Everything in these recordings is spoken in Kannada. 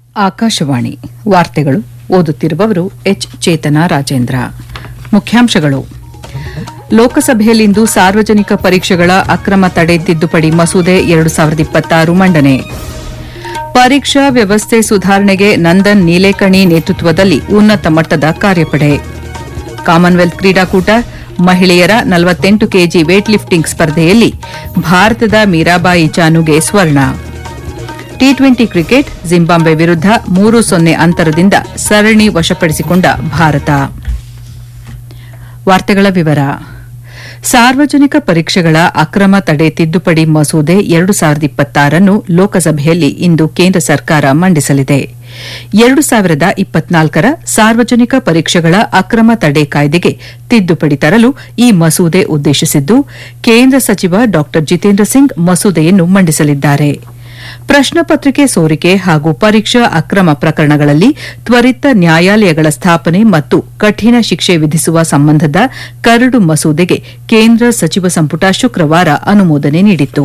ಆಕಾಶವಾಣಿ ವಾರ್ತೆಗಳು ಓದುತ್ತಿರುವವರು ಎಚ್ ಚೇತನ ರಾಜೇಂದ್ರ ಮುಖ್ಯಾಂಶಗಳು ಲೋಕಸಭೆಯಲ್ಲಿಂದು ಸಾರ್ವಜನಿಕ ಪರೀಕ್ಷೆಗಳ ಅಕ್ರಮ ತಡೆ ತಿದ್ದುಪಡಿ ಮಸೂದೆ ಎರಡು ಸಾವಿರದ ಇಪ್ಪತ್ತಾರು ಮಂಡನೆ ಪರೀಕ್ಷಾ ವ್ಯವಸ್ಥೆ ಸುಧಾರಣೆಗೆ ನಂದನ್ ನೀಲೇಕಣಿ ನೇತೃತ್ವದಲ್ಲಿ ಉನ್ನತ ಮಟ್ಟದ ಕಾರ್ಯಪಡೆ ಕಾಮನ್ವೆಲ್ತ್ ಕ್ರೀಡಾಕೂಟ ಮಹಿಳೆಯರ ನಲವತ್ತೆಂಟು ಕೆಜಿ ವೇಟ್ ಲಿಫ್ಟಿಂಗ್ ಸ್ಪರ್ಧೆಯಲ್ಲಿ ಭಾರತದ ಮೀರಾಬಾಯಿ ಚಾನುಗೆ ಸ್ವರ್ಣ ಟಿ ಟ್ವೆಂಟಿ ಕ್ರಿಕೆಟ್ ಜಿಂಬಾಬ್ವೆ ವಿರುದ್ಧ ಮೂರು ಸೊನ್ನೆ ಅಂತರದಿಂದ ಸರಣಿ ವಶಪಡಿಸಿಕೊಂಡ ಭಾರತ ವಾರ್ತೆಗಳ ವಿವರ ಸಾರ್ವಜನಿಕ ಪರೀಕ್ಷೆಗಳ ಅಕ್ರಮ ತಡೆ ತಿದ್ದುಪಡಿ ಮಸೂದೆ ಎರಡು ಸಾವಿರದ ಇಪ್ಪತ್ತಾರನ್ನು ಲೋಕಸಭೆಯಲ್ಲಿ ಇಂದು ಕೇಂದ್ರ ಸರ್ಕಾರ ಮಂಡಿಸಲಿದೆ ಎರಡು ಸಾವಿರದ ಇಪ್ಪತ್ನಾಲ್ಕರ ಸಾರ್ವಜನಿಕ ಪರೀಕ್ಷೆಗಳ ಅಕ್ರಮ ತಡೆ ಕಾಯ್ದೆಗೆ ತಿದ್ದುಪಡಿ ತರಲು ಈ ಮಸೂದೆ ಉದ್ದೇಶಿಸಿದ್ದು ಕೇಂದ್ರ ಸಚಿವ ಡಾ ಜಿತೇಂದ್ರ ಸಿಂಗ್ ಮಸೂದೆಯನ್ನು ಮಂಡಿಸಲಿದ್ದಾರೆ ಪ್ರಶ್ನಪತ್ರಿಕೆ ಸೋರಿಕೆ ಹಾಗೂ ಪರೀಕ್ಷಾ ಅಕ್ರಮ ಪ್ರಕರಣಗಳಲ್ಲಿ ತ್ವರಿತ ನ್ಯಾಯಾಲಯಗಳ ಸ್ಥಾಪನೆ ಮತ್ತು ಕಠಿಣ ಶಿಕ್ಷೆ ವಿಧಿಸುವ ಸಂಬಂಧದ ಕರಡು ಮಸೂದೆಗೆ ಕೇಂದ್ರ ಸಚಿವ ಸಂಪುಟ ಶುಕ್ರವಾರ ಅನುಮೋದನೆ ನೀಡಿತು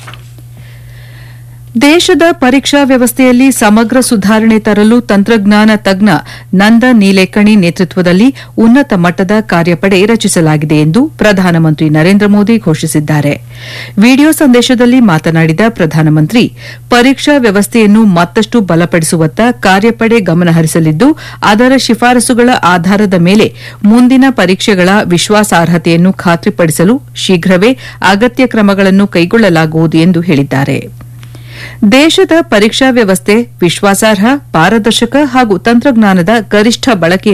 ದೇಶದ ಪರೀಕ್ಷಾ ವ್ಯವಸ್ಥೆಯಲ್ಲಿ ಸಮಗ್ರ ಸುಧಾರಣೆ ತರಲು ತಂತ್ರಜ್ಞಾನ ತಜ್ಞ ನಂದ ನೀಲೇಕಣಿ ನೇತೃತ್ವದಲ್ಲಿ ಉನ್ನತ ಮಟ್ಟದ ಕಾರ್ಯಪಡೆ ರಚಿಸಲಾಗಿದೆ ಎಂದು ಪ್ರಧಾನಮಂತ್ರಿ ನರೇಂದ್ರ ಮೋದಿ ಘೋಷಿಸಿದ್ದಾರೆ ವಿಡಿಯೋ ಸಂದೇಶದಲ್ಲಿ ಮಾತನಾಡಿದ ಪ್ರಧಾನಮಂತ್ರಿ ಪರೀಕ್ಷಾ ವ್ಯವಸ್ಥೆಯನ್ನು ಮತ್ತಷ್ಟು ಬಲಪಡಿಸುವತ್ತ ಕಾರ್ಯಪಡೆ ಗಮನಹರಿಸಲಿದ್ದು ಅದರ ಶಿಫಾರಸುಗಳ ಆಧಾರದ ಮೇಲೆ ಮುಂದಿನ ಪರೀಕ್ಷೆಗಳ ವಿಶ್ವಾಸಾರ್ಹತೆಯನ್ನು ಖಾತ್ರಿಪಡಿಸಲು ಶೀಘ್ರವೇ ಅಗತ್ಯ ಕ್ರಮಗಳನ್ನು ಕೈಗೊಳ್ಳಲಾಗುವುದು ಎಂದು ಹೇಳಿದ್ದಾರೆ ದೇಶದ ಪರೀಕ್ಷಾ ವ್ಯವಸ್ಥೆ ವಿಶ್ವಾಸಾರ್ಹ ಪಾರದರ್ಶಕ ಹಾಗೂ ತಂತ್ರಜ್ಞಾನದ ಗರಿಷ್ಠ ಬಳಕೆ